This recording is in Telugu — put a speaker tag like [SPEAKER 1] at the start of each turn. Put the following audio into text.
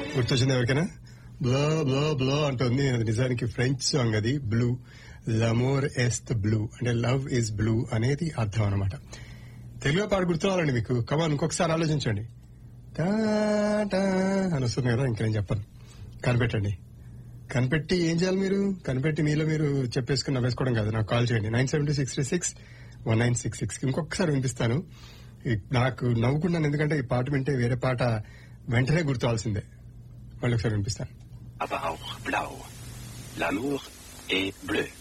[SPEAKER 1] గుర్తొచ్చింది ఎవరికైనా బ్లో బ్లో బ్లో అంటుంది అది నిజానికి ఫ్రెంచ్ సాంగ్ అది బ్లూ లమోర్ ఎస్ట్ బ్లూ అంటే లవ్ ఇస్ బ్లూ అనేది అర్థం అనమాట తెలుగులో పాట గుర్తురావాలండి మీకు కమాన్ ఇంకొకసారి ఆలోచించండి టా టా అని వస్తుంది కదా ఇంకా నేను చెప్పను కనిపెట్టండి కనిపెట్టి ఏం చేయాలి మీరు కనిపెట్టి మీలో మీరు చెప్పేసుకుని నవ్వేసుకోవడం కాదు నాకు కాల్ చేయండి nine seven two six three six one nine six six ఇంకొకసారి వినిపిస్తాను ఈ- నాకు నవ్వుకున్నాను ఎందుకంటే ఈ పాట వింటే వేరే పాట వెంటనే గుర్తువాల్సిందే మళ్ళీ ఒకసారి వినిపిస్తాను
[SPEAKER 2] aber auch blau. L'amour est bleu.